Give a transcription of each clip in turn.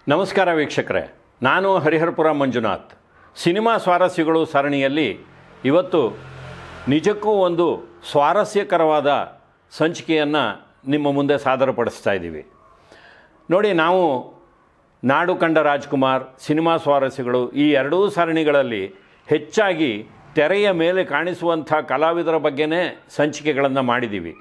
ನಮಸ್ಕಾರ ವೀಕ್ಷಕರೇ ನಾನು ಹರಿಹರಪುರ ಮಂಜುನಾಥ್ ಸಿನಿಮಾ ಸ್ವಾರಸ್ಯಗಳು ಸರಣಿಯಲ್ಲಿ ಇವತ್ತು ನಿಜಕ್ಕೂ ಒಂದು ಸ್ವಾರಸ್ಯಕರವಾದ ಸಂಚಿಕೆಯನ್ನು ನಿಮ್ಮ ಮುಂದೆ ಸಾದರಪಡಿಸ್ತಾ ಇದ್ದೀವಿ ನೋಡಿ ನಾವು ನಾಡು ಕಂಡ ರಾಜ್ಕುಮಾರ್ ಸಿನಿಮಾ ಸ್ವಾರಸ್ಯಗಳು ಈ ಎರಡೂ ಸರಣಿಗಳಲ್ಲಿ ಹೆಚ್ಚಾಗಿ ತೆರೆಯ ಮೇಲೆ ಕಾಣಿಸುವಂಥ ಕಲಾವಿದರ ಬಗ್ಗೆನೇ ಸಂಚಿಕೆಗಳನ್ನು ಮಾಡಿದ್ದೀವಿ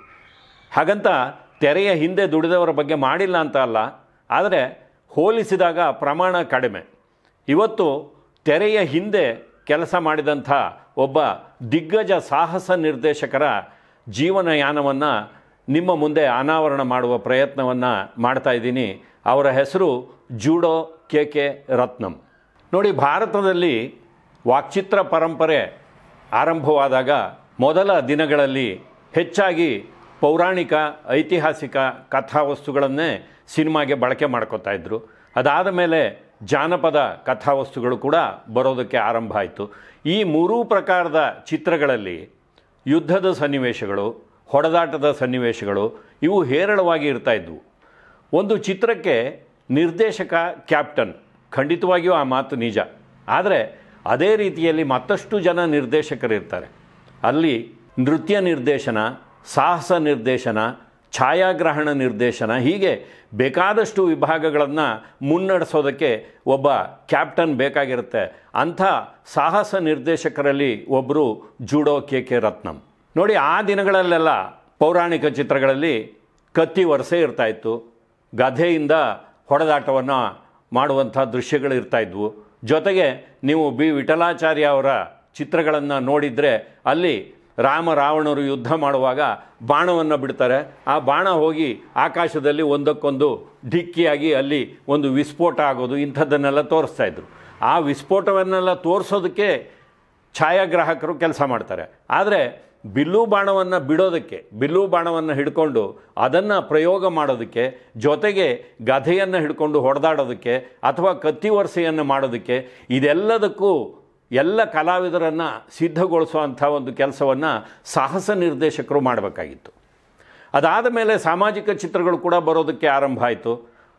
ಹಾಗಂತ ತೆರೆಯ ಹಿಂದೆ ದುಡಿದವರ ಬಗ್ಗೆ ಮಾಡಿಲ್ಲ ಅಂತ ಅಲ್ಲ ಆದರೆ ಹೋಲಿಸಿದಾಗ ಪ್ರಮಾಣ ಕಡಿಮೆ ಇವತ್ತು ತೆರೆಯ ಹಿಂದೆ ಕೆಲಸ ಮಾಡಿದಂಥ ಒಬ್ಬ ದಿಗ್ಗಜ ಸಾಹಸ ನಿರ್ದೇಶಕರ ಜೀವನಯಾನವನ್ನು ನಿಮ್ಮ ಮುಂದೆ ಅನಾವರಣ ಮಾಡುವ ಪ್ರಯತ್ನವನ್ನು ಮಾಡ್ತಾ ಇದ್ದೀನಿ ಅವರ ಹೆಸರು ಜೂಡೋ ಕೆ ಕೆ ರತ್ನಂ ನೋಡಿ ಭಾರತದಲ್ಲಿ ವಾಕ್ಚಿತ್ರ ಪರಂಪರೆ ಆರಂಭವಾದಾಗ ಮೊದಲ ದಿನಗಳಲ್ಲಿ ಹೆಚ್ಚಾಗಿ ಪೌರಾಣಿಕ ಐತಿಹಾಸಿಕ ಕಥಾವಸ್ತುಗಳನ್ನೇ ಸಿನಿಮಾಗೆ ಬಳಕೆ ಮಾಡ್ಕೋತಾ ಇದ್ದರು ಅದಾದ ಮೇಲೆ ಜಾನಪದ ಕಥಾವಸ್ತುಗಳು ಕೂಡ ಬರೋದಕ್ಕೆ ಆರಂಭ ಆಯಿತು ಈ ಮೂರೂ ಪ್ರಕಾರದ ಚಿತ್ರಗಳಲ್ಲಿ ಯುದ್ಧದ ಸನ್ನಿವೇಶಗಳು ಹೊಡೆದಾಟದ ಸನ್ನಿವೇಶಗಳು ಇವು ಹೇರಳವಾಗಿ ಇರ್ತಾ ಇದ್ವು ಒಂದು ಚಿತ್ರಕ್ಕೆ ನಿರ್ದೇಶಕ ಕ್ಯಾಪ್ಟನ್ ಖಂಡಿತವಾಗಿಯೂ ಆ ಮಾತು ನಿಜ ಆದರೆ ಅದೇ ರೀತಿಯಲ್ಲಿ ಮತ್ತಷ್ಟು ಜನ ನಿರ್ದೇಶಕರಿರ್ತಾರೆ ಅಲ್ಲಿ ನೃತ್ಯ ನಿರ್ದೇಶನ ಸಾಹಸ ನಿರ್ದೇಶನ ಛಾಯಾಗ್ರಹಣ ನಿರ್ದೇಶನ ಹೀಗೆ ಬೇಕಾದಷ್ಟು ವಿಭಾಗಗಳನ್ನು ಮುನ್ನಡೆಸೋದಕ್ಕೆ ಒಬ್ಬ ಕ್ಯಾಪ್ಟನ್ ಬೇಕಾಗಿರುತ್ತೆ ಅಂಥ ಸಾಹಸ ನಿರ್ದೇಶಕರಲ್ಲಿ ಒಬ್ಬರು ಜೂಡೋ ಕೆ ಕೆ ರತ್ನಂ ನೋಡಿ ಆ ದಿನಗಳಲ್ಲೆಲ್ಲ ಪೌರಾಣಿಕ ಚಿತ್ರಗಳಲ್ಲಿ ಕತ್ತಿ ವರಸೆ ಇರ್ತಾಯಿತ್ತು ಗಧೆಯಿಂದ ಹೊಡೆದಾಟವನ್ನು ಮಾಡುವಂಥ ದೃಶ್ಯಗಳು ಇರ್ತಾಯಿದ್ವು ಜೊತೆಗೆ ನೀವು ಬಿ ವಿಠಲಾಚಾರ್ಯ ಅವರ ಚಿತ್ರಗಳನ್ನು ನೋಡಿದರೆ ಅಲ್ಲಿ ರಾಮ ರಾವಣರು ಯುದ್ಧ ಮಾಡುವಾಗ ಬಾಣವನ್ನು ಬಿಡ್ತಾರೆ ಆ ಬಾಣ ಹೋಗಿ ಆಕಾಶದಲ್ಲಿ ಒಂದಕ್ಕೊಂದು ಡಿಕ್ಕಿಯಾಗಿ ಅಲ್ಲಿ ಒಂದು ವಿಸ್ಫೋಟ ಆಗೋದು ಇಂಥದ್ದನ್ನೆಲ್ಲ ತೋರಿಸ್ತಾ ಇದ್ರು ಆ ವಿಸ್ಫೋಟವನ್ನೆಲ್ಲ ತೋರಿಸೋದಕ್ಕೆ ಛಾಯಾಗ್ರಾಹಕರು ಕೆಲಸ ಮಾಡ್ತಾರೆ ಆದರೆ ಬಿಲ್ಲು ಬಾಣವನ್ನು ಬಿಡೋದಕ್ಕೆ ಬಿಲ್ಲು ಬಾಣವನ್ನು ಹಿಡ್ಕೊಂಡು ಅದನ್ನು ಪ್ರಯೋಗ ಮಾಡೋದಕ್ಕೆ ಜೊತೆಗೆ ಗಧೆಯನ್ನು ಹಿಡ್ಕೊಂಡು ಹೊಡೆದಾಡೋದಕ್ಕೆ ಅಥವಾ ಕತ್ತಿ ವರಸೆಯನ್ನು ಮಾಡೋದಕ್ಕೆ ಇದೆಲ್ಲದಕ್ಕೂ ಎಲ್ಲ ಕಲಾವಿದರನ್ನು ಸಿದ್ಧಗೊಳಿಸುವಂಥ ಒಂದು ಕೆಲಸವನ್ನು ಸಾಹಸ ನಿರ್ದೇಶಕರು ಮಾಡಬೇಕಾಗಿತ್ತು ಅದಾದ ಮೇಲೆ ಸಾಮಾಜಿಕ ಚಿತ್ರಗಳು ಕೂಡ ಬರೋದಕ್ಕೆ ಆರಂಭ ಆಯಿತು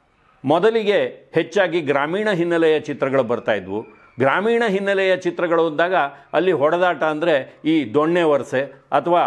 ಮೊದಲಿಗೆ ಹೆಚ್ಚಾಗಿ ಗ್ರಾಮೀಣ ಹಿನ್ನೆಲೆಯ ಚಿತ್ರಗಳು ಬರ್ತಾಯಿದ್ವು ಗ್ರಾಮೀಣ ಹಿನ್ನೆಲೆಯ ಚಿತ್ರಗಳು ಅಂದಾಗ ಅಲ್ಲಿ ಹೊಡೆದಾಟ ಅಂದರೆ ಈ ದೊಣ್ಣೆ ವರಸೆ ಅಥವಾ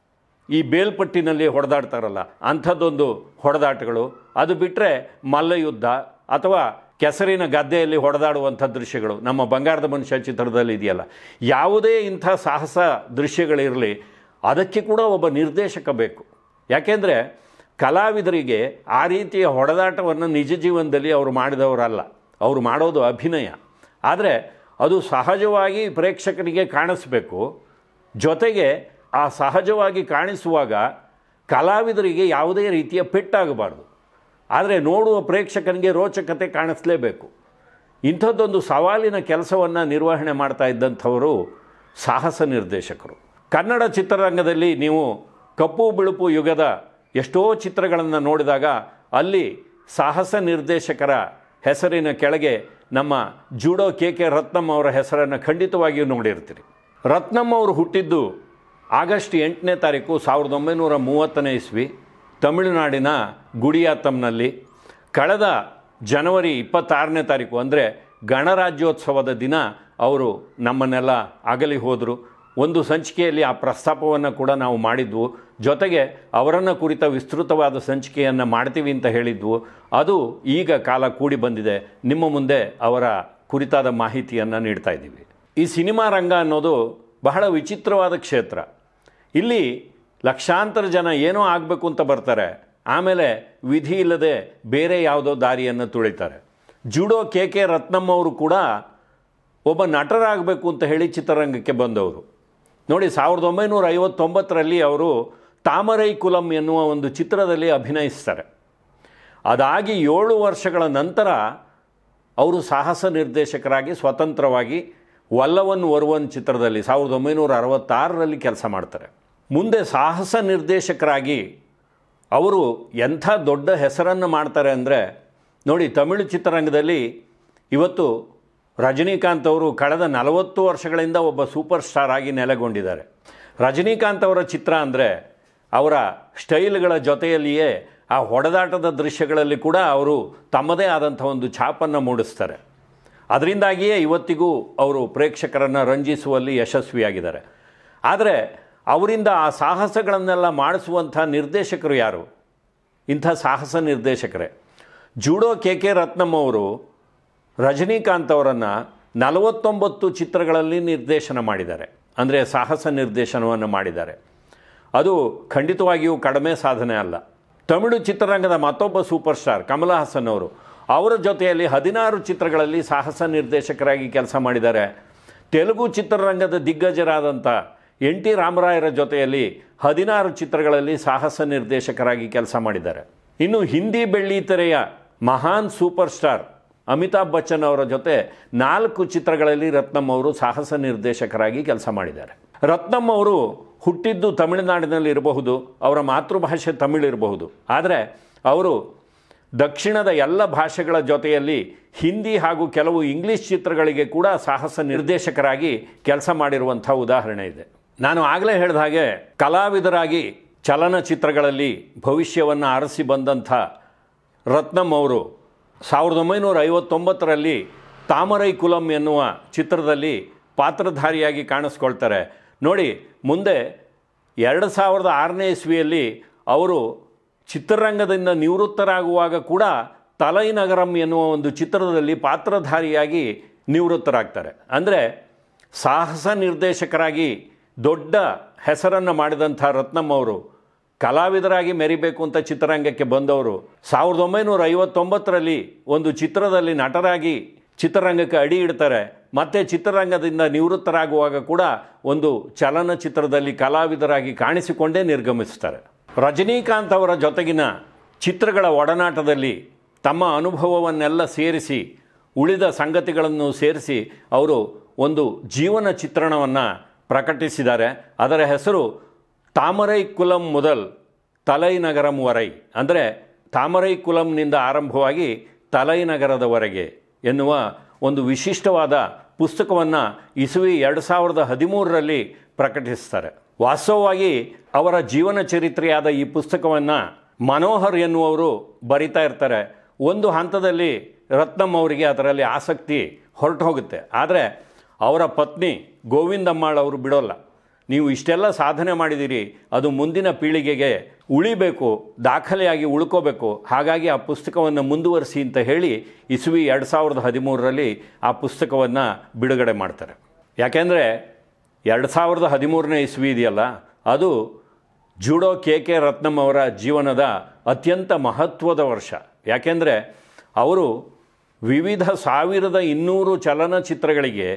ಈ ಬೇಲ್ಪಟ್ಟಿನಲ್ಲಿ ಹೊಡೆದಾಡ್ತಾರಲ್ಲ ಅಂಥದ್ದೊಂದು ಹೊಡೆದಾಟಗಳು ಅದು ಬಿಟ್ಟರೆ ಮಲ್ಲಯುದ್ಧ ಅಥವಾ ಕೆಸರಿನ ಗದ್ದೆಯಲ್ಲಿ ಹೊಡೆದಾಡುವಂಥ ದೃಶ್ಯಗಳು ನಮ್ಮ ಬಂಗಾರದ ಮನುಷ್ಯ ಚಿತ್ರದಲ್ಲಿ ಇದೆಯಲ್ಲ ಯಾವುದೇ ಇಂಥ ಸಾಹಸ ದೃಶ್ಯಗಳಿರಲಿ ಅದಕ್ಕೆ ಕೂಡ ಒಬ್ಬ ನಿರ್ದೇಶಕ ಬೇಕು ಯಾಕೆಂದರೆ ಕಲಾವಿದರಿಗೆ ಆ ರೀತಿಯ ಹೊಡೆದಾಟವನ್ನು ನಿಜ ಜೀವನದಲ್ಲಿ ಅವರು ಮಾಡಿದವರಲ್ಲ ಅವರು ಮಾಡೋದು ಅಭಿನಯ ಆದರೆ ಅದು ಸಹಜವಾಗಿ ಪ್ರೇಕ್ಷಕರಿಗೆ ಕಾಣಿಸ್ಬೇಕು ಜೊತೆಗೆ ಆ ಸಹಜವಾಗಿ ಕಾಣಿಸುವಾಗ ಕಲಾವಿದರಿಗೆ ಯಾವುದೇ ರೀತಿಯ ಪೆಟ್ಟಾಗಬಾರ್ದು ಆದರೆ ನೋಡುವ ಪ್ರೇಕ್ಷಕನಿಗೆ ರೋಚಕತೆ ಕಾಣಿಸ್ಲೇಬೇಕು ಇಂಥದ್ದೊಂದು ಸವಾಲಿನ ಕೆಲಸವನ್ನು ನಿರ್ವಹಣೆ ಮಾಡ್ತಾ ಇದ್ದಂಥವರು ಸಾಹಸ ನಿರ್ದೇಶಕರು ಕನ್ನಡ ಚಿತ್ರರಂಗದಲ್ಲಿ ನೀವು ಕಪ್ಪು ಬಿಳುಪು ಯುಗದ ಎಷ್ಟೋ ಚಿತ್ರಗಳನ್ನು ನೋಡಿದಾಗ ಅಲ್ಲಿ ಸಾಹಸ ನಿರ್ದೇಶಕರ ಹೆಸರಿನ ಕೆಳಗೆ ನಮ್ಮ ಜೂಡೋ ಕೆ ಕೆ ರತ್ನಂ ಅವರ ಹೆಸರನ್ನು ಖಂಡಿತವಾಗಿಯೂ ನೋಡಿರ್ತೀರಿ ರತ್ನಂ ಅವರು ಹುಟ್ಟಿದ್ದು ಆಗಸ್ಟ್ ಎಂಟನೇ ತಾರೀಕು ಸಾವಿರದ ಒಂಬೈನೂರ ಮೂವತ್ತನೇ ಇಸ್ವಿ ತಮಿಳುನಾಡಿನ ಗುಡಿಯಾತ್ತಂನಲ್ಲಿ ಕಳೆದ ಜನವರಿ ಇಪ್ಪತ್ತಾರನೇ ತಾರೀಕು ಅಂದರೆ ಗಣರಾಜ್ಯೋತ್ಸವದ ದಿನ ಅವರು ನಮ್ಮನ್ನೆಲ್ಲ ಅಗಲಿ ಹೋದರು ಒಂದು ಸಂಚಿಕೆಯಲ್ಲಿ ಆ ಪ್ರಸ್ತಾಪವನ್ನು ಕೂಡ ನಾವು ಮಾಡಿದ್ವು ಜೊತೆಗೆ ಅವರನ್ನು ಕುರಿತ ವಿಸ್ತೃತವಾದ ಸಂಚಿಕೆಯನ್ನು ಮಾಡ್ತೀವಿ ಅಂತ ಹೇಳಿದ್ವು ಅದು ಈಗ ಕಾಲ ಕೂಡಿ ಬಂದಿದೆ ನಿಮ್ಮ ಮುಂದೆ ಅವರ ಕುರಿತಾದ ಮಾಹಿತಿಯನ್ನು ನೀಡ್ತಾ ಇದ್ದೀವಿ ಈ ಸಿನಿಮಾ ರಂಗ ಅನ್ನೋದು ಬಹಳ ವಿಚಿತ್ರವಾದ ಕ್ಷೇತ್ರ ಇಲ್ಲಿ ಲಕ್ಷಾಂತರ ಜನ ಏನೋ ಆಗಬೇಕು ಅಂತ ಬರ್ತಾರೆ ಆಮೇಲೆ ವಿಧಿ ಇಲ್ಲದೆ ಬೇರೆ ಯಾವುದೋ ದಾರಿಯನ್ನು ತುಳಿತಾರೆ ಜುಡೋ ಕೆ ಕೆ ರತ್ನಂ ಅವರು ಕೂಡ ಒಬ್ಬ ನಟರಾಗಬೇಕು ಅಂತ ಹೇಳಿ ಚಿತ್ರರಂಗಕ್ಕೆ ಬಂದವರು ನೋಡಿ ಸಾವಿರದ ಒಂಬೈನೂರ ಐವತ್ತೊಂಬತ್ತರಲ್ಲಿ ಅವರು ತಾಮರೈ ಕುಲಂ ಎನ್ನುವ ಒಂದು ಚಿತ್ರದಲ್ಲಿ ಅಭಿನಯಿಸ್ತಾರೆ ಅದಾಗಿ ಏಳು ವರ್ಷಗಳ ನಂತರ ಅವರು ಸಾಹಸ ನಿರ್ದೇಶಕರಾಗಿ ಸ್ವತಂತ್ರವಾಗಿ ವಲ್ಲವನ್ ವರ್ವನ್ ಚಿತ್ರದಲ್ಲಿ ಸಾವಿರದ ಒಂಬೈನೂರ ಅರವತ್ತಾರರಲ್ಲಿ ಕೆಲಸ ಮಾಡ್ತಾರೆ ಮುಂದೆ ಸಾಹಸ ನಿರ್ದೇಶಕರಾಗಿ ಅವರು ಎಂಥ ದೊಡ್ಡ ಹೆಸರನ್ನು ಮಾಡ್ತಾರೆ ಅಂದರೆ ನೋಡಿ ತಮಿಳು ಚಿತ್ರರಂಗದಲ್ಲಿ ಇವತ್ತು ರಜನಿಕಾಂತ್ ಅವರು ಕಳೆದ ನಲವತ್ತು ವರ್ಷಗಳಿಂದ ಒಬ್ಬ ಸೂಪರ್ ಸ್ಟಾರ್ ಆಗಿ ನೆಲೆಗೊಂಡಿದ್ದಾರೆ ರಜನಿಕಾಂತ್ ಅವರ ಚಿತ್ರ ಅಂದರೆ ಅವರ ಸ್ಟೈಲ್ಗಳ ಜೊತೆಯಲ್ಲಿಯೇ ಆ ಹೊಡೆದಾಟದ ದೃಶ್ಯಗಳಲ್ಲಿ ಕೂಡ ಅವರು ತಮ್ಮದೇ ಆದಂಥ ಒಂದು ಛಾಪನ್ನು ಮೂಡಿಸ್ತಾರೆ ಅದರಿಂದಾಗಿಯೇ ಇವತ್ತಿಗೂ ಅವರು ಪ್ರೇಕ್ಷಕರನ್ನು ರಂಜಿಸುವಲ್ಲಿ ಯಶಸ್ವಿಯಾಗಿದ್ದಾರೆ ಆದರೆ ಅವರಿಂದ ಆ ಸಾಹಸಗಳನ್ನೆಲ್ಲ ಮಾಡಿಸುವಂಥ ನಿರ್ದೇಶಕರು ಯಾರು ಇಂಥ ಸಾಹಸ ನಿರ್ದೇಶಕರೇ ಜೂಡೋ ಕೆ ಕೆ ರತ್ನಂ ಅವರು ರಜನಿಕಾಂತ್ ಅವರನ್ನು ನಲವತ್ತೊಂಬತ್ತು ಚಿತ್ರಗಳಲ್ಲಿ ನಿರ್ದೇಶನ ಮಾಡಿದ್ದಾರೆ ಅಂದರೆ ಸಾಹಸ ನಿರ್ದೇಶನವನ್ನು ಮಾಡಿದ್ದಾರೆ ಅದು ಖಂಡಿತವಾಗಿಯೂ ಕಡಿಮೆ ಸಾಧನೆ ಅಲ್ಲ ತಮಿಳು ಚಿತ್ರರಂಗದ ಮತ್ತೊಬ್ಬ ಸೂಪರ್ ಸ್ಟಾರ್ ಕಮಲ ಹಾಸನ್ ಅವರು ಅವರ ಜೊತೆಯಲ್ಲಿ ಹದಿನಾರು ಚಿತ್ರಗಳಲ್ಲಿ ಸಾಹಸ ನಿರ್ದೇಶಕರಾಗಿ ಕೆಲಸ ಮಾಡಿದ್ದಾರೆ ತೆಲುಗು ಚಿತ್ರರಂಗದ ದಿಗ್ಗಜರಾದಂಥ ಎನ್ ಟಿ ರಾಮರಾಯರ ಜೊತೆಯಲ್ಲಿ ಹದಿನಾರು ಚಿತ್ರಗಳಲ್ಲಿ ಸಾಹಸ ನಿರ್ದೇಶಕರಾಗಿ ಕೆಲಸ ಮಾಡಿದ್ದಾರೆ ಇನ್ನು ಹಿಂದಿ ಬೆಳ್ಳಿತೆರೆಯ ಮಹಾನ್ ಸೂಪರ್ ಸ್ಟಾರ್ ಅಮಿತಾಬ್ ಬಚ್ಚನ್ ಅವರ ಜೊತೆ ನಾಲ್ಕು ಚಿತ್ರಗಳಲ್ಲಿ ರತ್ನಂ ಅವರು ಸಾಹಸ ನಿರ್ದೇಶಕರಾಗಿ ಕೆಲಸ ಮಾಡಿದ್ದಾರೆ ರತ್ನಂ ಅವರು ಹುಟ್ಟಿದ್ದು ತಮಿಳುನಾಡಿನಲ್ಲಿ ಇರಬಹುದು ಅವರ ಮಾತೃಭಾಷೆ ತಮಿಳು ಇರಬಹುದು ಆದರೆ ಅವರು ದಕ್ಷಿಣದ ಎಲ್ಲ ಭಾಷೆಗಳ ಜೊತೆಯಲ್ಲಿ ಹಿಂದಿ ಹಾಗೂ ಕೆಲವು ಇಂಗ್ಲಿಷ್ ಚಿತ್ರಗಳಿಗೆ ಕೂಡ ಸಾಹಸ ನಿರ್ದೇಶಕರಾಗಿ ಕೆಲಸ ಮಾಡಿರುವಂಥ ಉದಾಹರಣೆ ಇದೆ ನಾನು ಆಗಲೇ ಹೇಳಿದ ಹಾಗೆ ಕಲಾವಿದರಾಗಿ ಚಲನಚಿತ್ರಗಳಲ್ಲಿ ಭವಿಷ್ಯವನ್ನು ಆರಿಸಿ ಬಂದಂಥ ರತ್ನಂ ಅವರು ಸಾವಿರದ ಒಂಬೈನೂರ ಐವತ್ತೊಂಬತ್ತರಲ್ಲಿ ತಾಮರೈ ಕುಲಂ ಎನ್ನುವ ಚಿತ್ರದಲ್ಲಿ ಪಾತ್ರಧಾರಿಯಾಗಿ ಕಾಣಿಸ್ಕೊಳ್ತಾರೆ ನೋಡಿ ಮುಂದೆ ಎರಡು ಸಾವಿರದ ಆರನೇ ಇಸ್ವಿಯಲ್ಲಿ ಅವರು ಚಿತ್ರರಂಗದಿಂದ ನಿವೃತ್ತರಾಗುವಾಗ ಕೂಡ ತಲೈನಗರಂ ಎನ್ನುವ ಒಂದು ಚಿತ್ರದಲ್ಲಿ ಪಾತ್ರಧಾರಿಯಾಗಿ ನಿವೃತ್ತರಾಗ್ತಾರೆ ಅಂದರೆ ಸಾಹಸ ನಿರ್ದೇಶಕರಾಗಿ ದೊಡ್ಡ ಹೆಸರನ್ನು ಮಾಡಿದಂಥ ರತ್ನಂ ಅವರು ಕಲಾವಿದರಾಗಿ ಮೆರಿಬೇಕು ಅಂತ ಚಿತ್ರರಂಗಕ್ಕೆ ಬಂದವರು ಸಾವಿರದ ಒಂಬೈನೂರ ಐವತ್ತೊಂಬತ್ತರಲ್ಲಿ ಒಂದು ಚಿತ್ರದಲ್ಲಿ ನಟರಾಗಿ ಚಿತ್ರರಂಗಕ್ಕೆ ಅಡಿ ಇಡ್ತಾರೆ ಮತ್ತೆ ಚಿತ್ರರಂಗದಿಂದ ನಿವೃತ್ತರಾಗುವಾಗ ಕೂಡ ಒಂದು ಚಲನಚಿತ್ರದಲ್ಲಿ ಕಲಾವಿದರಾಗಿ ಕಾಣಿಸಿಕೊಂಡೇ ನಿರ್ಗಮಿಸ್ತಾರೆ ರಜನೀಕಾಂತ್ ಅವರ ಜೊತೆಗಿನ ಚಿತ್ರಗಳ ಒಡನಾಟದಲ್ಲಿ ತಮ್ಮ ಅನುಭವವನ್ನೆಲ್ಲ ಸೇರಿಸಿ ಉಳಿದ ಸಂಗತಿಗಳನ್ನು ಸೇರಿಸಿ ಅವರು ಒಂದು ಜೀವನ ಚಿತ್ರಣವನ್ನು ಪ್ರಕಟಿಸಿದ್ದಾರೆ ಅದರ ಹೆಸರು ತಾಮರೈ ಕುಲಂ ಮೊದಲ್ ತಲೈನಗರಂ ವರೈ ಅಂದರೆ ತಾಮರೈ ಕುಲಂನಿಂದ ಆರಂಭವಾಗಿ ತಲೈನಗರದವರೆಗೆ ಎನ್ನುವ ಒಂದು ವಿಶಿಷ್ಟವಾದ ಪುಸ್ತಕವನ್ನು ಇಸುವಿ ಎರಡು ಸಾವಿರದ ಹದಿಮೂರರಲ್ಲಿ ಪ್ರಕಟಿಸ್ತಾರೆ ವಾಸ್ತವವಾಗಿ ಅವರ ಜೀವನ ಚರಿತ್ರೆಯಾದ ಈ ಪುಸ್ತಕವನ್ನು ಮನೋಹರ್ ಎನ್ನುವರು ಬರಿತಾ ಇರ್ತಾರೆ ಒಂದು ಹಂತದಲ್ಲಿ ರತ್ನಂ ಅವರಿಗೆ ಅದರಲ್ಲಿ ಆಸಕ್ತಿ ಹೊರಟು ಹೋಗುತ್ತೆ ಆದರೆ ಅವರ ಪತ್ನಿ ಗೋವಿಂದಮ್ಮಾಳ್ ಅವರು ಬಿಡೋಲ್ಲ ನೀವು ಇಷ್ಟೆಲ್ಲ ಸಾಧನೆ ಮಾಡಿದ್ದೀರಿ ಅದು ಮುಂದಿನ ಪೀಳಿಗೆಗೆ ಉಳಿಬೇಕು ದಾಖಲೆಯಾಗಿ ಉಳ್ಕೋಬೇಕು ಹಾಗಾಗಿ ಆ ಪುಸ್ತಕವನ್ನು ಮುಂದುವರಿಸಿ ಅಂತ ಹೇಳಿ ಇಸುವಿ ಎರಡು ಸಾವಿರದ ಹದಿಮೂರರಲ್ಲಿ ಆ ಪುಸ್ತಕವನ್ನು ಬಿಡುಗಡೆ ಮಾಡ್ತಾರೆ ಯಾಕೆಂದರೆ ಎರಡು ಸಾವಿರದ ಹದಿಮೂರನೇ ಇಸ್ವಿ ಇದೆಯಲ್ಲ ಅದು ಜೂಡೋ ಕೆ ಕೆ ರತ್ನಂ ಅವರ ಜೀವನದ ಅತ್ಯಂತ ಮಹತ್ವದ ವರ್ಷ ಯಾಕೆಂದರೆ ಅವರು ವಿವಿಧ ಸಾವಿರದ ಇನ್ನೂರು ಚಲನಚಿತ್ರಗಳಿಗೆ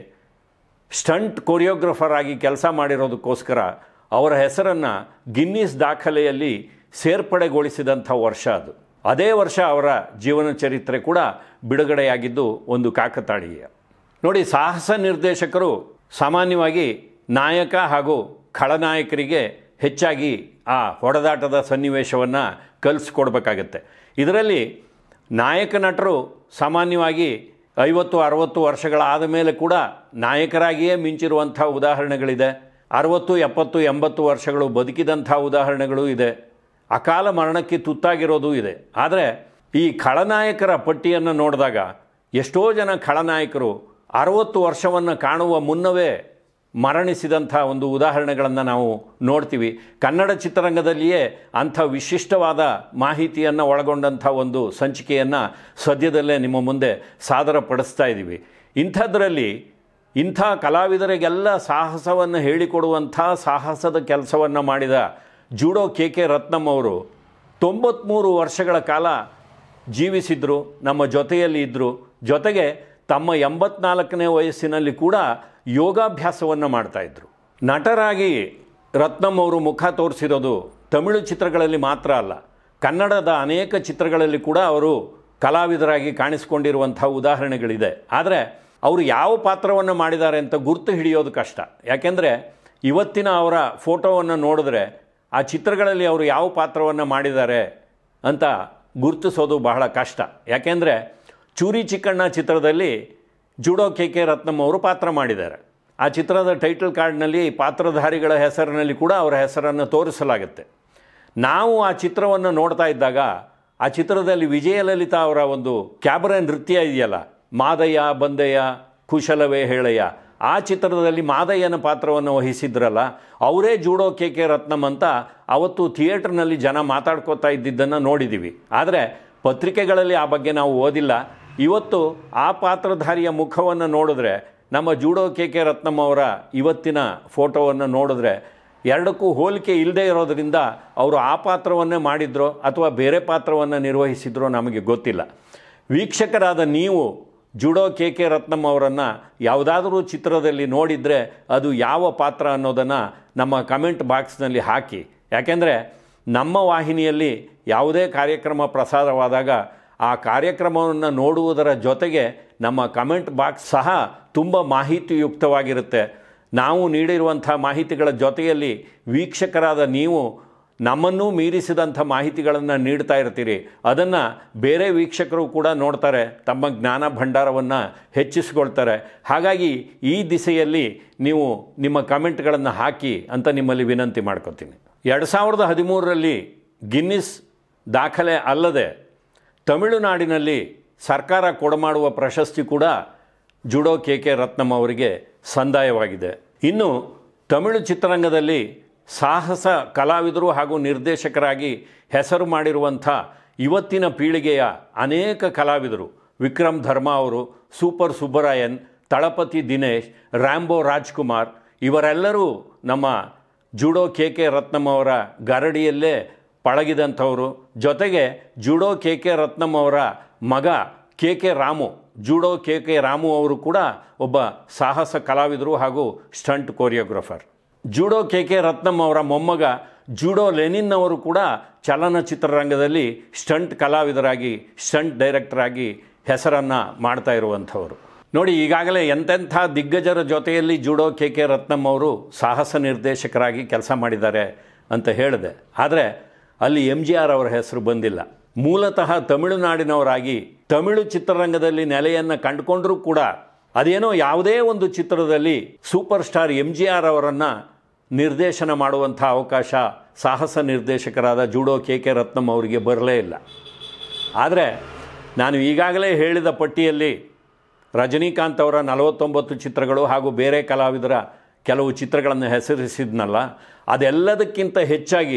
ಸ್ಟಂಟ್ ಕೊರಿಯೋಗ್ರಫರ್ ಆಗಿ ಕೆಲಸ ಮಾಡಿರೋದಕ್ಕೋಸ್ಕರ ಅವರ ಹೆಸರನ್ನು ಗಿನ್ನಿಸ್ ದಾಖಲೆಯಲ್ಲಿ ಸೇರ್ಪಡೆಗೊಳಿಸಿದಂಥ ವರ್ಷ ಅದು ಅದೇ ವರ್ಷ ಅವರ ಜೀವನ ಚರಿತ್ರೆ ಕೂಡ ಬಿಡುಗಡೆಯಾಗಿದ್ದು ಒಂದು ಕಾಕತಾಳೀಯ ನೋಡಿ ಸಾಹಸ ನಿರ್ದೇಶಕರು ಸಾಮಾನ್ಯವಾಗಿ ನಾಯಕ ಹಾಗೂ ಖಳನಾಯಕರಿಗೆ ಹೆಚ್ಚಾಗಿ ಆ ಹೊಡೆದಾಟದ ಸನ್ನಿವೇಶವನ್ನು ಕಲಿಸ್ಕೊಡ್ಬೇಕಾಗತ್ತೆ ಇದರಲ್ಲಿ ನಾಯಕ ನಟರು ಸಾಮಾನ್ಯವಾಗಿ ಐವತ್ತು ಅರವತ್ತು ವರ್ಷಗಳಾದ ಮೇಲೆ ಕೂಡ ನಾಯಕರಾಗಿಯೇ ಮಿಂಚಿರುವಂಥ ಉದಾಹರಣೆಗಳಿದೆ ಅರವತ್ತು ಎಪ್ಪತ್ತು ಎಂಬತ್ತು ವರ್ಷಗಳು ಬದುಕಿದಂಥ ಉದಾಹರಣೆಗಳು ಇದೆ ಅಕಾಲ ಮರಣಕ್ಕೆ ತುತ್ತಾಗಿರೋದು ಇದೆ ಆದರೆ ಈ ಖಳನಾಯಕರ ಪಟ್ಟಿಯನ್ನು ನೋಡಿದಾಗ ಎಷ್ಟೋ ಜನ ಖಳನಾಯಕರು ಅರವತ್ತು ವರ್ಷವನ್ನು ಕಾಣುವ ಮುನ್ನವೇ ಮರಣಿಸಿದಂಥ ಒಂದು ಉದಾಹರಣೆಗಳನ್ನು ನಾವು ನೋಡ್ತೀವಿ ಕನ್ನಡ ಚಿತ್ರರಂಗದಲ್ಲಿಯೇ ಅಂಥ ವಿಶಿಷ್ಟವಾದ ಮಾಹಿತಿಯನ್ನು ಒಳಗೊಂಡಂಥ ಒಂದು ಸಂಚಿಕೆಯನ್ನು ಸದ್ಯದಲ್ಲೇ ನಿಮ್ಮ ಮುಂದೆ ಸಾದರಪಡಿಸ್ತಾ ಇದ್ದೀವಿ ಇಂಥದ್ರಲ್ಲಿ ಇಂಥ ಕಲಾವಿದರಿಗೆಲ್ಲ ಸಾಹಸವನ್ನು ಹೇಳಿಕೊಡುವಂಥ ಸಾಹಸದ ಕೆಲಸವನ್ನು ಮಾಡಿದ ಜೂಡೋ ಕೆ ಕೆ ರತ್ನಂ ಅವರು ತೊಂಬತ್ತ್ಮೂರು ವರ್ಷಗಳ ಕಾಲ ಜೀವಿಸಿದ್ರು ನಮ್ಮ ಜೊತೆಯಲ್ಲಿ ಇದ್ದರು ಜೊತೆಗೆ ತಮ್ಮ ಎಂಬತ್ನಾಲ್ಕನೇ ವಯಸ್ಸಿನಲ್ಲಿ ಕೂಡ ಯೋಗಾಭ್ಯಾಸವನ್ನು ಮಾಡ್ತಾಯಿದ್ರು ನಟರಾಗಿ ರತ್ನಂ ಅವರು ಮುಖ ತೋರಿಸಿರೋದು ತಮಿಳು ಚಿತ್ರಗಳಲ್ಲಿ ಮಾತ್ರ ಅಲ್ಲ ಕನ್ನಡದ ಅನೇಕ ಚಿತ್ರಗಳಲ್ಲಿ ಕೂಡ ಅವರು ಕಲಾವಿದರಾಗಿ ಕಾಣಿಸ್ಕೊಂಡಿರುವಂಥ ಉದಾಹರಣೆಗಳಿದೆ ಆದರೆ ಅವರು ಯಾವ ಪಾತ್ರವನ್ನು ಮಾಡಿದ್ದಾರೆ ಅಂತ ಗುರ್ತು ಹಿಡಿಯೋದು ಕಷ್ಟ ಯಾಕೆಂದರೆ ಇವತ್ತಿನ ಅವರ ಫೋಟೋವನ್ನು ನೋಡಿದ್ರೆ ಆ ಚಿತ್ರಗಳಲ್ಲಿ ಅವರು ಯಾವ ಪಾತ್ರವನ್ನು ಮಾಡಿದ್ದಾರೆ ಅಂತ ಗುರುತಿಸೋದು ಬಹಳ ಕಷ್ಟ ಯಾಕೆಂದರೆ ಚೂರಿ ಚಿಕ್ಕಣ್ಣ ಚಿತ್ರದಲ್ಲಿ ಜುಡೋ ಕೆ ಕೆ ರತ್ನಂ ಅವರು ಪಾತ್ರ ಮಾಡಿದ್ದಾರೆ ಆ ಚಿತ್ರದ ಟೈಟಲ್ ಕಾರ್ಡ್ನಲ್ಲಿ ಪಾತ್ರಧಾರಿಗಳ ಹೆಸರಿನಲ್ಲಿ ಕೂಡ ಅವರ ಹೆಸರನ್ನು ತೋರಿಸಲಾಗುತ್ತೆ ನಾವು ಆ ಚಿತ್ರವನ್ನು ನೋಡ್ತಾ ಇದ್ದಾಗ ಆ ಚಿತ್ರದಲ್ಲಿ ವಿಜಯಲಲಿತಾ ಅವರ ಒಂದು ಕ್ಯಾಬರೆ ನೃತ್ಯ ಇದೆಯಲ್ಲ ಮಾದಯ್ಯ ಬಂದಯ್ಯ ಕುಶಲವೇ ಹೇಳಯ್ಯ ಆ ಚಿತ್ರದಲ್ಲಿ ಮಾದಯ್ಯನ ಪಾತ್ರವನ್ನು ವಹಿಸಿದ್ರಲ್ಲ ಅವರೇ ಜೂಡೋ ಕೆ ಕೆ ರತ್ನಂ ಅಂತ ಅವತ್ತು ಥಿಯೇಟ್ರ್ನಲ್ಲಿ ಜನ ಮಾತಾಡ್ಕೋತಾ ಇದ್ದಿದ್ದನ್ನು ನೋಡಿದ್ದೀವಿ ಆದರೆ ಪತ್ರಿಕೆಗಳಲ್ಲಿ ಆ ಬಗ್ಗೆ ನಾವು ಓದಿಲ್ಲ ಇವತ್ತು ಆ ಪಾತ್ರಧಾರಿಯ ಮುಖವನ್ನು ನೋಡಿದ್ರೆ ನಮ್ಮ ಜೂಡೋ ಕೆ ಕೆ ರತ್ನಂ ಅವರ ಇವತ್ತಿನ ಫೋಟೋವನ್ನು ನೋಡಿದ್ರೆ ಎರಡಕ್ಕೂ ಹೋಲಿಕೆ ಇಲ್ಲದೆ ಇರೋದರಿಂದ ಅವರು ಆ ಪಾತ್ರವನ್ನೇ ಮಾಡಿದ್ರೋ ಅಥವಾ ಬೇರೆ ಪಾತ್ರವನ್ನು ನಿರ್ವಹಿಸಿದ್ರೋ ನಮಗೆ ಗೊತ್ತಿಲ್ಲ ವೀಕ್ಷಕರಾದ ನೀವು ಜುಡೋ ಕೆ ಕೆ ರತ್ನಂ ಅವರನ್ನು ಯಾವುದಾದ್ರೂ ಚಿತ್ರದಲ್ಲಿ ನೋಡಿದರೆ ಅದು ಯಾವ ಪಾತ್ರ ಅನ್ನೋದನ್ನು ನಮ್ಮ ಕಮೆಂಟ್ ಬಾಕ್ಸ್ನಲ್ಲಿ ಹಾಕಿ ಯಾಕೆಂದರೆ ನಮ್ಮ ವಾಹಿನಿಯಲ್ಲಿ ಯಾವುದೇ ಕಾರ್ಯಕ್ರಮ ಪ್ರಸಾರವಾದಾಗ ಆ ಕಾರ್ಯಕ್ರಮವನ್ನು ನೋಡುವುದರ ಜೊತೆಗೆ ನಮ್ಮ ಕಮೆಂಟ್ ಬಾಕ್ಸ್ ಸಹ ತುಂಬ ಮಾಹಿತಿಯುಕ್ತವಾಗಿರುತ್ತೆ ನಾವು ನೀಡಿರುವಂಥ ಮಾಹಿತಿಗಳ ಜೊತೆಯಲ್ಲಿ ವೀಕ್ಷಕರಾದ ನೀವು ನಮ್ಮನ್ನೂ ಮೀರಿಸಿದಂಥ ಮಾಹಿತಿಗಳನ್ನು ನೀಡ್ತಾ ಇರ್ತೀರಿ ಅದನ್ನು ಬೇರೆ ವೀಕ್ಷಕರು ಕೂಡ ನೋಡ್ತಾರೆ ತಮ್ಮ ಜ್ಞಾನ ಭಂಡಾರವನ್ನು ಹೆಚ್ಚಿಸ್ಕೊಳ್ತಾರೆ ಹಾಗಾಗಿ ಈ ದಿಸೆಯಲ್ಲಿ ನೀವು ನಿಮ್ಮ ಕಮೆಂಟ್ಗಳನ್ನು ಹಾಕಿ ಅಂತ ನಿಮ್ಮಲ್ಲಿ ವಿನಂತಿ ಮಾಡ್ಕೊತೀನಿ ಎರಡು ಸಾವಿರದ ಹದಿಮೂರರಲ್ಲಿ ಗಿನ್ನಿಸ್ ದಾಖಲೆ ಅಲ್ಲದೆ ತಮಿಳುನಾಡಿನಲ್ಲಿ ಸರ್ಕಾರ ಕೊಡಮಾಡುವ ಪ್ರಶಸ್ತಿ ಕೂಡ ಜುಡೋ ಕೆ ಕೆ ರತ್ನಂ ಅವರಿಗೆ ಸಂದಾಯವಾಗಿದೆ ಇನ್ನು ತಮಿಳು ಚಿತ್ರರಂಗದಲ್ಲಿ ಸಾಹಸ ಕಲಾವಿದರು ಹಾಗೂ ನಿರ್ದೇಶಕರಾಗಿ ಹೆಸರು ಮಾಡಿರುವಂಥ ಇವತ್ತಿನ ಪೀಳಿಗೆಯ ಅನೇಕ ಕಲಾವಿದರು ವಿಕ್ರಮ್ ಧರ್ಮ ಅವರು ಸೂಪರ್ ಸುಬ್ಬರಾಯನ್ ತಳಪತಿ ದಿನೇಶ್ ರ್ಯಾಂಬೋ ರಾಜ್ಕುಮಾರ್ ಇವರೆಲ್ಲರೂ ನಮ್ಮ ಜುಡೋ ಕೆ ಕೆ ರತ್ನಂ ಅವರ ಗರಡಿಯಲ್ಲೇ ಪಳಗಿದಂಥವರು ಜೊತೆಗೆ ಜುಡೋ ಕೆ ಕೆ ರತ್ನಂ ಅವರ ಮಗ ಕೆ ಕೆ ರಾಮು ಜೂಡೋ ಕೆ ಕೆ ರಾಮು ಅವರು ಕೂಡ ಒಬ್ಬ ಸಾಹಸ ಕಲಾವಿದರು ಹಾಗೂ ಸ್ಟಂಟ್ ಕೊರಿಯೋಗ್ರಫರ್ ಜೂಡೋ ಕೆ ಕೆ ರತ್ನಂ ಅವರ ಮೊಮ್ಮಗ ಜೂಡೋ ಲೆನಿನ್ ಅವರು ಕೂಡ ಚಲನಚಿತ್ರರಂಗದಲ್ಲಿ ಸ್ಟಂಟ್ ಕಲಾವಿದರಾಗಿ ಸ್ಟಂಟ್ ಡೈರೆಕ್ಟರ್ ಆಗಿ ಹೆಸರನ್ನು ಮಾಡ್ತಾ ಇರುವಂಥವರು ನೋಡಿ ಈಗಾಗಲೇ ಎಂತೆಂಥ ದಿಗ್ಗಜರ ಜೊತೆಯಲ್ಲಿ ಜೂಡೋ ಕೆ ಕೆ ರತ್ನಂ ಅವರು ಸಾಹಸ ನಿರ್ದೇಶಕರಾಗಿ ಕೆಲಸ ಮಾಡಿದ್ದಾರೆ ಅಂತ ಹೇಳಿದೆ ಆದರೆ ಅಲ್ಲಿ ಎಮ್ ಜಿ ಆರ್ ಅವರ ಹೆಸರು ಬಂದಿಲ್ಲ ಮೂಲತಃ ತಮಿಳುನಾಡಿನವರಾಗಿ ತಮಿಳು ಚಿತ್ರರಂಗದಲ್ಲಿ ನೆಲೆಯನ್ನು ಕಂಡುಕೊಂಡರೂ ಕೂಡ ಅದೇನೋ ಯಾವುದೇ ಒಂದು ಚಿತ್ರದಲ್ಲಿ ಸೂಪರ್ ಸ್ಟಾರ್ ಎಮ್ ಜಿ ಆರ್ ಅವರನ್ನು ನಿರ್ದೇಶನ ಮಾಡುವಂಥ ಅವಕಾಶ ಸಾಹಸ ನಿರ್ದೇಶಕರಾದ ಜೂಡೋ ಕೆ ಕೆ ರತ್ನಂ ಅವರಿಗೆ ಬರಲೇ ಇಲ್ಲ ಆದರೆ ನಾನು ಈಗಾಗಲೇ ಹೇಳಿದ ಪಟ್ಟಿಯಲ್ಲಿ ರಜನಿಕಾಂತ್ ಅವರ ನಲವತ್ತೊಂಬತ್ತು ಚಿತ್ರಗಳು ಹಾಗೂ ಬೇರೆ ಕಲಾವಿದರ ಕೆಲವು ಚಿತ್ರಗಳನ್ನು ಹೆಸರಿಸಿದ್ನಲ್ಲ ಅದೆಲ್ಲದಕ್ಕಿಂತ ಹೆಚ್ಚಾಗಿ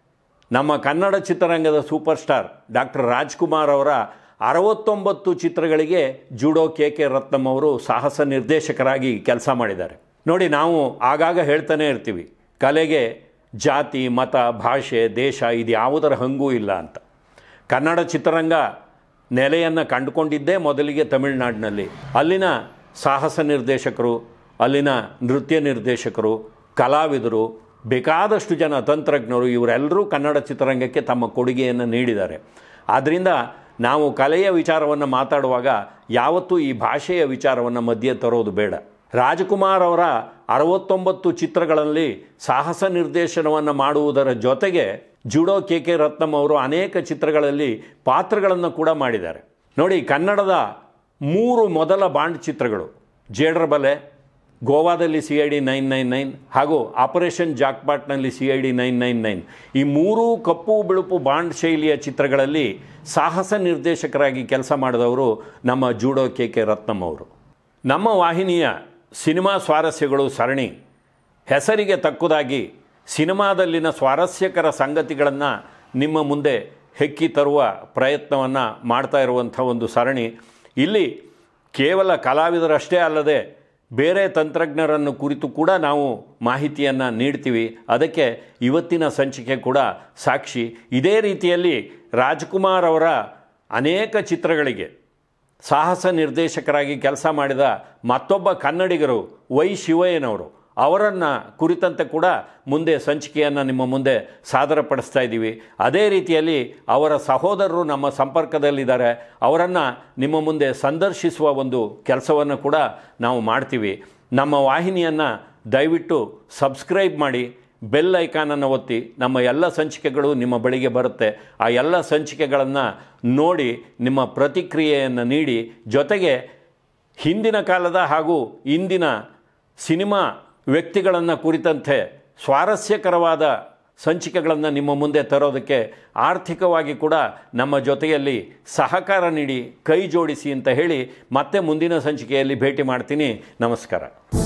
ನಮ್ಮ ಕನ್ನಡ ಚಿತ್ರರಂಗದ ಸೂಪರ್ ಸ್ಟಾರ್ ಡಾಕ್ಟರ್ ರಾಜ್ಕುಮಾರ್ ಅವರ ಅರವತ್ತೊಂಬತ್ತು ಚಿತ್ರಗಳಿಗೆ ಜೂಡೋ ಕೆ ಕೆ ರತ್ನಂ ಅವರು ಸಾಹಸ ನಿರ್ದೇಶಕರಾಗಿ ಕೆಲಸ ಮಾಡಿದ್ದಾರೆ ನೋಡಿ ನಾವು ಆಗಾಗ ಹೇಳ್ತಾನೆ ಇರ್ತೀವಿ ಕಲೆಗೆ ಜಾತಿ ಮತ ಭಾಷೆ ದೇಶ ಇದು ಯಾವುದರ ಹಂಗೂ ಇಲ್ಲ ಅಂತ ಕನ್ನಡ ಚಿತ್ರರಂಗ ನೆಲೆಯನ್ನು ಕಂಡುಕೊಂಡಿದ್ದೇ ಮೊದಲಿಗೆ ತಮಿಳುನಾಡಿನಲ್ಲಿ ಅಲ್ಲಿನ ಸಾಹಸ ನಿರ್ದೇಶಕರು ಅಲ್ಲಿನ ನೃತ್ಯ ನಿರ್ದೇಶಕರು ಕಲಾವಿದರು ಬೇಕಾದಷ್ಟು ಜನ ತಂತ್ರಜ್ಞರು ಇವರೆಲ್ಲರೂ ಕನ್ನಡ ಚಿತ್ರರಂಗಕ್ಕೆ ತಮ್ಮ ಕೊಡುಗೆಯನ್ನು ನೀಡಿದ್ದಾರೆ ಆದ್ದರಿಂದ ನಾವು ಕಲೆಯ ವಿಚಾರವನ್ನು ಮಾತಾಡುವಾಗ ಯಾವತ್ತೂ ಈ ಭಾಷೆಯ ವಿಚಾರವನ್ನು ಮಧ್ಯೆ ತರೋದು ಬೇಡ ರಾಜಕುಮಾರ್ ಅವರ ಅರವತ್ತೊಂಬತ್ತು ಚಿತ್ರಗಳಲ್ಲಿ ಸಾಹಸ ನಿರ್ದೇಶನವನ್ನು ಮಾಡುವುದರ ಜೊತೆಗೆ ಜುಡೋ ಕೆ ಕೆ ರತ್ನಂ ಅವರು ಅನೇಕ ಚಿತ್ರಗಳಲ್ಲಿ ಪಾತ್ರಗಳನ್ನು ಕೂಡ ಮಾಡಿದ್ದಾರೆ ನೋಡಿ ಕನ್ನಡದ ಮೂರು ಮೊದಲ ಬಾಂಡ್ ಚಿತ್ರಗಳು ಜೇಡ್ರ ಬಲೆ ಗೋವಾದಲ್ಲಿ C I D nine nine nine ಹಾಗೂ ಆಪರೇಷನ್ ಜಾಕ್ಪಾಟ್ನಲ್ಲಿ C I D nine nine nine ಈ ಮೂರೂ ಕಪ್ಪು ಬಿಳುಪು ಬಾಂಡ್ ಶೈಲಿಯ ಚಿತ್ರಗಳಲ್ಲಿ ಸಾಹಸ ನಿರ್ದೇಶಕರಾಗಿ ಕೆಲಸ ಮಾಡಿದವರು ನಮ್ಮ ಜೂಡೋ ಕೆ ಕೆ ರತ್ನಂ ಅವರು ನಮ್ಮ ವಾಹಿನಿಯ ಸಿನಿಮಾ ಸ್ವಾರಸ್ಯಗಳು ಸರಣಿ ಹೆಸರಿಗೆ ತಕ್ಕುದಾಗಿ ಸಿನಿಮಾದಲ್ಲಿನ ಸ್ವಾರಸ್ಯಕರ ಸಂಗತಿಗಳನ್ನು ನಿಮ್ಮ ಮುಂದೆ ಹೆಕ್ಕಿ ತರುವ ಪ್ರಯತ್ನವನ್ನು ಮಾಡ್ತಾ ಇರುವಂಥ ಒಂದು ಸರಣಿ ಇಲ್ಲಿ ಕೇವಲ ಕಲಾವಿದರಷ್ಟೇ ಅಲ್ಲದೆ ಬೇರೆ ತಂತ್ರಜ್ಞರನ್ನು ಕುರಿತು ಕೂಡ ನಾವು ಮಾಹಿತಿಯನ್ನು ನೀಡ್ತೀವಿ ಅದಕ್ಕೆ ಇವತ್ತಿನ ಸಂಚಿಕೆ ಕೂಡ ಸಾಕ್ಷಿ ಇದೇ ರೀತಿಯಲ್ಲಿ ರಾಜ್ಕುಮಾರ್ ಅವರ ಅನೇಕ ಚಿತ್ರಗಳಿಗೆ ಸಾಹಸ ನಿರ್ದೇಶಕರಾಗಿ ಕೆಲಸ ಮಾಡಿದ ಮತ್ತೊಬ್ಬ ಕನ್ನಡಿಗರು ವೈ ಶಿವಯ್ಯನವರು ಅವರನ್ನು ಕುರಿತಂತೆ ಕೂಡ ಮುಂದೆ ಸಂಚಿಕೆಯನ್ನು ನಿಮ್ಮ ಮುಂದೆ ಸಾದರಪಡಿಸ್ತಾ ಇದ್ದೀವಿ ಅದೇ ರೀತಿಯಲ್ಲಿ ಅವರ ಸಹೋದರರು ನಮ್ಮ ಸಂಪರ್ಕದಲ್ಲಿದ್ದಾರೆ ಅವರನ್ನು ನಿಮ್ಮ ಮುಂದೆ ಸಂದರ್ಶಿಸುವ ಒಂದು ಕೆಲಸವನ್ನು ಕೂಡ ನಾವು ಮಾಡ್ತೀವಿ ನಮ್ಮ ವಾಹಿನಿಯನ್ನು ದಯವಿಟ್ಟು ಸಬ್ಸ್ಕ್ರೈಬ್ ಮಾಡಿ ಬೆಲ್ ಐಕಾನನ್ನು ಒತ್ತಿ ನಮ್ಮ ಎಲ್ಲ ಸಂಚಿಕೆಗಳು ನಿಮ್ಮ ಬಳಿಗೆ ಬರುತ್ತೆ ಆ ಎಲ್ಲ ಸಂಚಿಕೆಗಳನ್ನು ನೋಡಿ ನಿಮ್ಮ ಪ್ರತಿಕ್ರಿಯೆಯನ್ನು ನೀಡಿ ಜೊತೆಗೆ ಹಿಂದಿನ ಕಾಲದ ಹಾಗೂ ಇಂದಿನ ಸಿನಿಮಾ ವ್ಯಕ್ತಿಗಳನ್ನು ಕುರಿತಂತೆ ಸ್ವಾರಸ್ಯಕರವಾದ ಸಂಚಿಕೆಗಳನ್ನು ನಿಮ್ಮ ಮುಂದೆ ತರೋದಕ್ಕೆ ಆರ್ಥಿಕವಾಗಿ ಕೂಡ ನಮ್ಮ ಜೊತೆಯಲ್ಲಿ ಸಹಕಾರ ನೀಡಿ ಕೈ ಜೋಡಿಸಿ ಅಂತ ಹೇಳಿ ಮತ್ತೆ ಮುಂದಿನ ಸಂಚಿಕೆಯಲ್ಲಿ ಭೇಟಿ ಮಾಡ್ತೀನಿ ನಮಸ್ಕಾರ